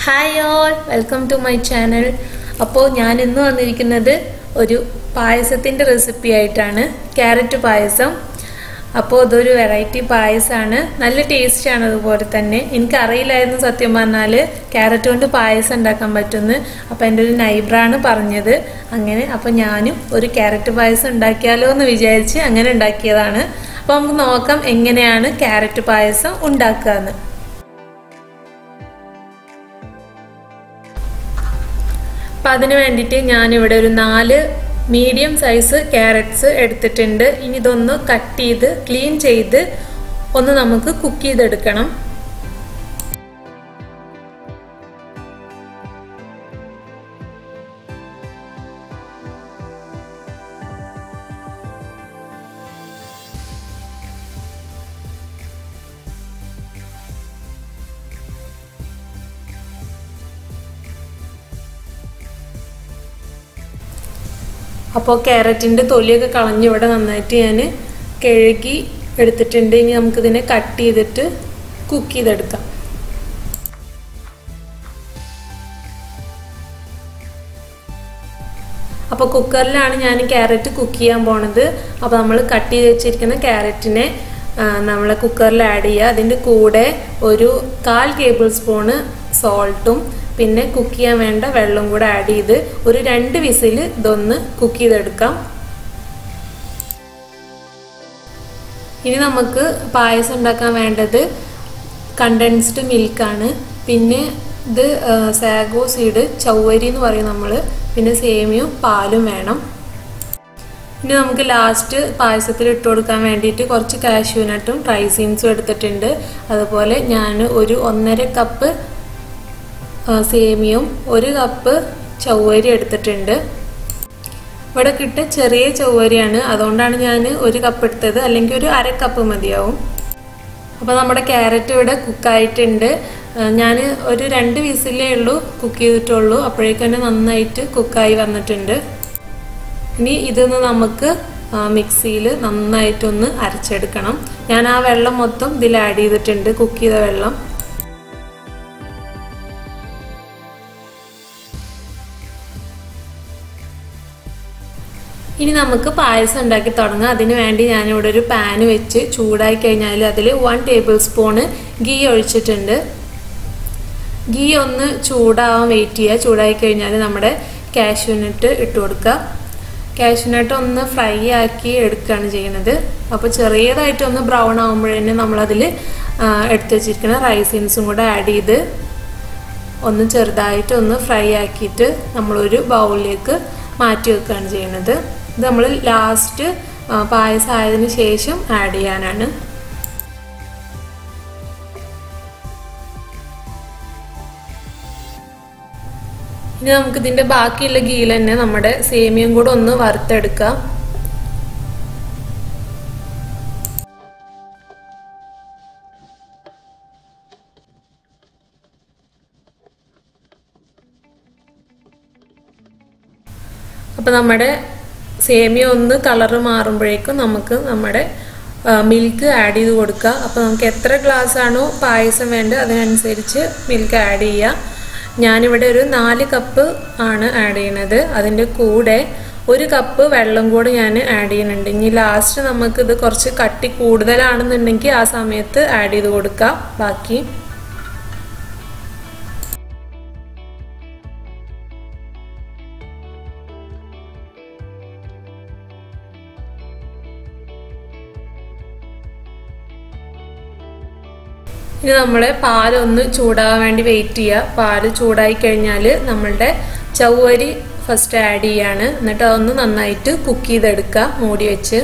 hi all welcome to my channel അപ്പോൾ ഞാൻ ഇന്ന് വന്നിരിക്കുന്നത് ഒരു പായസത്തിൻ്റെ റെസിപ്പി ആയിട്ടാണ് ക്യാരറ്റ് പായസം അപ്പോൾ ഇതൊരു വെറൈറ്റി പായസമാണ് നല്ല ടേസ്റ്റാണ് അതുപോലെ തന്നെ എനിക്കറിയില്ലായിരുന്നു സത്യം പറഞ്ഞാൽ ക്യാരറ്റ് കൊണ്ട് പായസം ഉണ്ടാക്കാൻ പറ്റുമെന്ന് അപ്പോൾ എൻ്റെ ഒരു നൈബ്രാണ് പറഞ്ഞത് അങ്ങനെ അപ്പോൾ ഞാനും ഒരു ക്യാരറ്റ് പായസം ഉണ്ടാക്കിയാലോ എന്ന് വിചാരിച്ച് അങ്ങനെ ഉണ്ടാക്കിയതാണ് അപ്പോൾ നമുക്ക് നോക്കാം എങ്ങനെയാണ് ക്യാരറ്റ് പായസം ഉണ്ടാക്കുക എന്ന് അപ്പം അതിന് വേണ്ടിയിട്ട് ഞാനിവിടെ ഒരു നാല് മീഡിയം സൈസ് ക്യാരറ്റ്സ് എടുത്തിട്ടുണ്ട് ഇനി ഇതൊന്ന് കട്ട് ചെയ്ത് ക്ലീൻ ചെയ്ത് ഒന്ന് നമുക്ക് കുക്ക് ചെയ്തെടുക്കണം അപ്പോൾ ക്യാരറ്റിൻ്റെ തൊലിയൊക്കെ കളഞ്ഞ് ഇവിടെ നന്നായിട്ട് ഞാൻ കഴുകി എടുത്തിട്ടുണ്ട് ഇനി നമുക്കിതിനെ കട്ട് ചെയ്തിട്ട് കുക്ക് ചെയ്തെടുക്കാം അപ്പോൾ കുക്കറിലാണ് ഞാൻ ക്യാരറ്റ് കുക്ക് ചെയ്യാൻ പോണത് അപ്പോൾ നമ്മൾ കട്ട് ചെയ്ത് വെച്ചിരിക്കുന്ന ക്യാരറ്റിനെ നമ്മൾ കുക്കറിൽ ആഡ് ചെയ്യുക അതിൻ്റെ കൂടെ ഒരു കാൽ ടേബിൾ സ്പൂണ് സോൾട്ടും പിന്നെ കുക്ക് ചെയ്യാൻ വേണ്ട വെള്ളം കൂടെ ആഡ് ചെയ്ത് ഒരു രണ്ട് വിസിൽ ഇതൊന്ന് കുക്ക് ചെയ്തെടുക്കാം ഇനി നമുക്ക് പായസം ഉണ്ടാക്കാൻ വേണ്ടത് കണ്ടൻസ്ഡ് മിൽക്കാണ് പിന്നെ ഇത് സാഗോ സീഡ് ചൗവരി എന്ന് പറയും നമ്മൾ പിന്നെ സേമിയും പാലും വേണം ഇനി നമുക്ക് ലാസ്റ്റ് പായസത്തിൽ ഇട്ട് കൊടുക്കാൻ വേണ്ടിയിട്ട് കുറച്ച് കാഷ്യൂനട്ടും റൈസീൻസും എടുത്തിട്ടുണ്ട് അതുപോലെ ഞാൻ ഒരു ഒന്നര കപ്പ് സേമിയും ഒരു കപ്പ് ചൗവരി എടുത്തിട്ടുണ്ട് ഇവിടെ കിട്ട ചെറിയ ചൗവരിയാണ് അതുകൊണ്ടാണ് ഞാൻ ഒരു കപ്പ് എടുത്തത് അല്ലെങ്കിൽ ഒരു അര കപ്പ് മതിയാവും അപ്പോൾ നമ്മുടെ ക്യാരറ്റ് ഇവിടെ കുക്കായിട്ടുണ്ട് ഞാൻ ഒരു രണ്ട് വിസിലേ ഉള്ളൂ കുക്ക് ചെയ്തിട്ടുള്ളൂ അപ്പോഴേക്കും തന്നെ നന്നായിട്ട് കുക്കായി വന്നിട്ടുണ്ട് ഇനി ഇതൊന്ന് നമുക്ക് മിക്സിയിൽ നന്നായിട്ടൊന്ന് അരച്ചെടുക്കണം ഞാൻ ആ വെള്ളം മൊത്തം ഇതിൽ ആഡ് ചെയ്തിട്ടുണ്ട് കുക്ക് ചെയ്ത വെള്ളം ഇനി നമുക്ക് പായസം ഉണ്ടാക്കി തുടങ്ങാം അതിന് വേണ്ടി ഞാനിവിടെ ഒരു പാന് വെച്ച് ചൂടായി കഴിഞ്ഞാൽ അതിൽ വൺ ടേബിൾ സ്പൂണ് ഗീ ഒഴിച്ചിട്ടുണ്ട് ഗീ ഒന്ന് ചൂടാവാൻ വെയിറ്റ് ചെയ്യുക ചൂടായി കഴിഞ്ഞാൽ നമ്മുടെ കാഷ്യൂനട്ട് ഇട്ട് കൊടുക്കുക കാഷ്യൂനട്ട് ഒന്ന് ഫ്രൈ ആക്കി എടുക്കുകയാണ് ചെയ്യുന്നത് അപ്പോൾ ചെറിയതായിട്ട് ഒന്ന് ബ്രൗൺ ആകുമ്പോഴേ നമ്മളതിൽ എടുത്ത് വെച്ചിരിക്കുന്ന റൈസിൻസും കൂടെ ആഡ് ചെയ്ത് ഒന്ന് ചെറുതായിട്ട് ഒന്ന് ഫ്രൈ ആക്കിയിട്ട് നമ്മളൊരു ബൗളിലേക്ക് മാറ്റി വെക്കുകയാണ് ചെയ്യുന്നത് ഇത് നമ്മൾ ലാസ്റ്റ് പായസം ആയതിനു ശേഷം ആഡ് ചെയ്യാനാണ് ഇനി നമുക്ക് ഇതിന്റെ ബാക്കിയുള്ള ഗീൽ തന്നെ നമ്മുടെ സേമിയം കൂടെ ഒന്ന് വറുത്തെടുക്കാം അപ്പോൾ നമ്മുടെ സേമിയ ഒന്ന് കളറ് മാറുമ്പോഴേക്കും നമുക്ക് നമ്മുടെ മിൽക്ക് ആഡ് ചെയ്ത് കൊടുക്കുക അപ്പോൾ നമുക്ക് എത്ര ഗ്ലാസ് ആണോ പായസം വേണ്ടത് അതിനനുസരിച്ച് മിൽക്ക് ആഡ് ചെയ്യുക ഞാനിവിടെ ഒരു നാല് കപ്പ് ആണ് ആഡ് ചെയ്യണത് അതിൻ്റെ കൂടെ ഒരു കപ്പ് വെള്ളം കൂടെ ഞാൻ ആഡ് ചെയ്യുന്നുണ്ട് ഇനി ലാസ്റ്റ് നമുക്കിത് കുറച്ച് കട്ടി കൂടുതലാണെന്നുണ്ടെങ്കിൽ ആ സമയത്ത് ആഡ് ചെയ്ത് കൊടുക്കാം ബാക്കി ഇനി നമ്മൾ പാലൊന്ന് ചൂടാകാൻ വേണ്ടി വെയിറ്റ് ചെയ്യുക പാല് ചൂടായി കഴിഞ്ഞാൽ നമ്മളുടെ ചവ്വരി ഫസ്റ്റ് ആഡ് ചെയ്യാണ് എന്നിട്ട് അതൊന്ന് നന്നായിട്ട് കുക്ക് ചെയ്തെടുക്കുക മൂടി വെച്ച്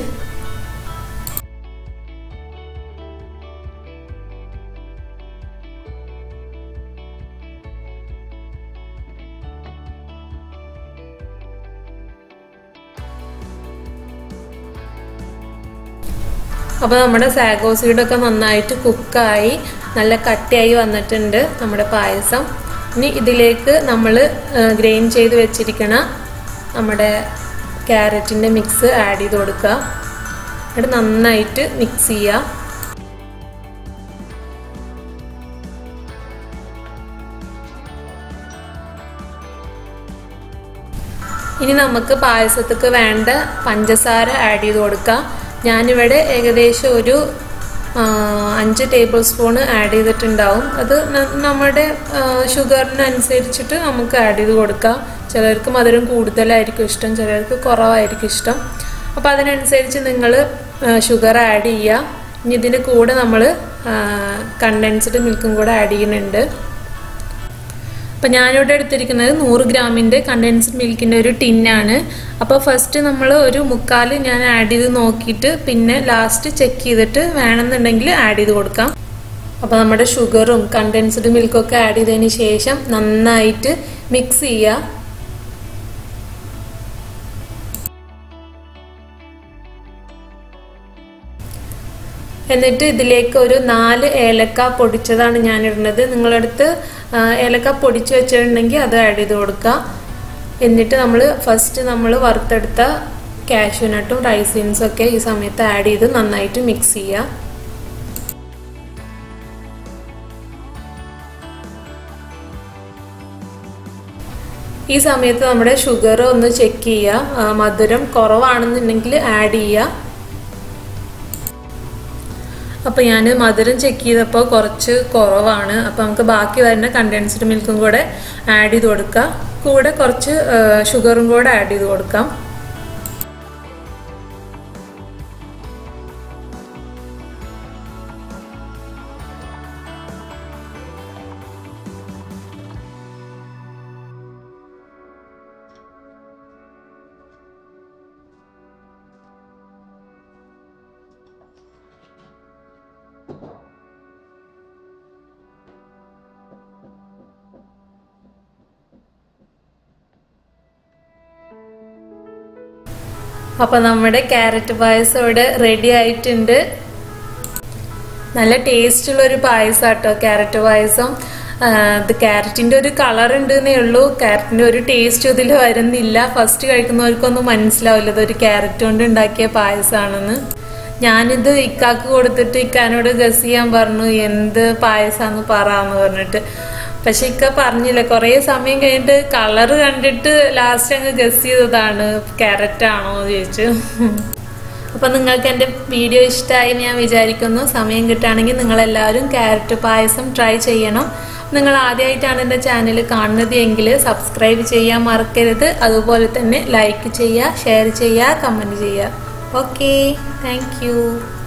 അപ്പോൾ നമ്മുടെ സാഗോ സീഡൊക്കെ നന്നായിട്ട് കുക്കായി നല്ല കട്ടിയായി വന്നിട്ടുണ്ട് നമ്മുടെ പായസം ഇനി ഇതിലേക്ക് നമ്മൾ ഗ്രെയിൻ ചെയ്ത് വെച്ചിരിക്കണ നമ്മുടെ ക്യാരറ്റിൻ്റെ മിക്സ് ആഡ് ചെയ്ത് കൊടുക്കുക എന്നിട്ട് നന്നായിട്ട് മിക്സ് ചെയ്യുക ഇനി നമുക്ക് പായസത്തേക്ക് വേണ്ട പഞ്ചസാര ആഡ് ചെയ്ത് കൊടുക്കാം ഞാനിവിടെ ഏകദേശം ഒരു ആ, അഞ്ച് ടേബിൾ സ്പൂണ് ആഡ് ചെയ്തിട്ടുണ്ടാവും അത് ന- നമ്മുടെ ആ, ഷുഗറിനനുസരിച്ചിട്ട് നമുക്ക് ആഡ് ചെയ്ത് കൊടുക്കാം ചിലർക്ക് മധുരം കൂടുതലായിരിക്കും ഇഷ്ടം ചിലർക്ക് കുറവായിരിക്കും ഇഷ്ടം അപ്പോൾ അതിനനുസരിച്ച് നിങ്ങൾ ഷുഗർ ആഡ് ചെയ്യുക ഇനി ഇതിൻ്റെ കൂടെ നമ്മൾ കണ്ടൻസ്ഡ് മിൽക്കും കൂടെ ആഡ് ചെയ്യുന്നുണ്ട് അപ്പം ഞാനിവിടെ എടുത്തിരിക്കുന്നത് നൂറ് ഗ്രാമിൻ്റെ കണ്ടൻസ്ഡ് മിൽക്കിൻ്റെ ഒരു ടിന്നാണ് അപ്പോൾ ഫസ്റ്റ് നമ്മൾ ഒരു മുക്കാൽ ഞാൻ ആഡ് ചെയ്ത് നോക്കിയിട്ട് പിന്നെ ലാസ്റ്റ് ചെക്ക് ചെയ്തിട്ട് വേണമെന്നുണ്ടെങ്കിൽ ആഡ് ചെയ്ത് കൊടുക്കാം അപ്പോൾ നമ്മുടെ ഷുഗറും കണ്ടൻസ്ഡ് മിൽക്കും ഒക്കെ ആഡ് ചെയ്തതിന് ശേഷം നന്നായിട്ട് മിക്സ് ചെയ്യുക എന്നിട്ട് ഇതിലേക്ക് ഒരു നാല് ഏലക്ക പൊടിച്ചതാണ് ഞാൻ ഇടുന്നത് നിങ്ങളടുത്ത് ആ, ഏലക്ക പൊടിച്ച് വെച്ചിട്ടുണ്ടെങ്കിൽ അത് ആഡ് ചെയ്ത് കൊടുക്കുക എന്നിട്ട് നമ്മൾ ഫസ്റ്റ് നമ്മൾ വറുത്തെടുത്ത കാഷ്യൂനട്ടും റൈസിൻസും ഒക്കെ ഈ സമയത്ത് ആഡ് ചെയ്ത് നന്നായിട്ട് മിക്സ് ചെയ്യുക ഈ സമയത്ത് നമ്മുടെ ഷുഗർ ഒന്ന് ചെക്ക് ചെയ്യുക ആ, മധുരം കുറവാണെന്നുണ്ടെങ്കിൽ ആഡ് ചെയ്യുക അപ്പോൾ ഞാൻ മധുരം ചെക്ക് ചെയ്തപ്പോൾ കുറച്ച് കുറവാണ് അപ്പോൾ നമുക്ക് ബാക്കി വരുന്ന കണ്ടൻസ്ഡ് മിൽക്കും കൂടെ ആഡ് ചെയ്ത് കൊടുക്കാം കൂടെ കുറച്ച് ഷുഗറും കൂടെ ആഡ് ചെയ്ത് കൊടുക്കാം അപ്പൊ നമ്മുടെ ക്യാരറ്റ് പായസം ഇവിടെ റെഡി ആയിട്ടുണ്ട് നല്ല ടേസ്റ്റ് ഉള്ള ഒരു പായസം കേട്ടോ ക്യാരറ്റ് പായസം ആ, ഇത് ക്യാരറ്റിന്റെ ഒരു കളർ ഉണ്ട് എന്നേ ഉള്ളൂ ക്യാരറ്റിന്റെ ഒരു ടേസ്റ്റ് ഇതിൽ വരുന്നില്ല ഫസ്റ്റ് കഴിക്കുന്നവർക്കൊന്നും മനസ്സിലാവില്ല ഇതൊരു ക്യാരറ്റ് കൊണ്ട് ഉണ്ടാക്കിയ പായസമാണെന്ന് ഞാനിത് ഇക്കാക്ക് കൊടുത്തിട്ട് ഇക്കാനോട് ഗസ് ചെയ്യാൻ പറഞ്ഞു എന്ത് പായസാന്ന് പറയാന്ന് പറഞ്ഞിട്ട് പക്ഷെ ഇക്ക പറഞ്ഞില്ല കുറേ സമയം കഴിഞ്ഞിട്ട് കളർ കണ്ടിട്ട് ലാസ്റ്റ് അങ്ങ് ഗസ് ചെയ്തതാണ് ക്യാരറ്റ് ആണോ എന്ന് ചോദിച്ചു അപ്പൊ നിങ്ങൾക്ക് എൻ്റെ വീഡിയോ ഇഷ്ടമായി ഞാൻ വിചാരിക്കുന്നു സമയം കിട്ടുകയാണെങ്കിൽ നിങ്ങളെല്ലാവരും ക്യാരറ്റ് പായസം ട്രൈ ചെയ്യണം നിങ്ങൾ ആദ്യമായിട്ടാണ് എൻ്റെ ചാനൽ കാണുന്നത് എങ്കിൽ സബ്സ്ക്രൈബ് ചെയ്യാൻ മറക്കരുത് അതുപോലെ തന്നെ ലൈക്ക് ചെയ്യുക ഷെയർ ചെയ്യുക കമൻറ്റ് ചെയ്യുക ഓക്കെ താങ്ക്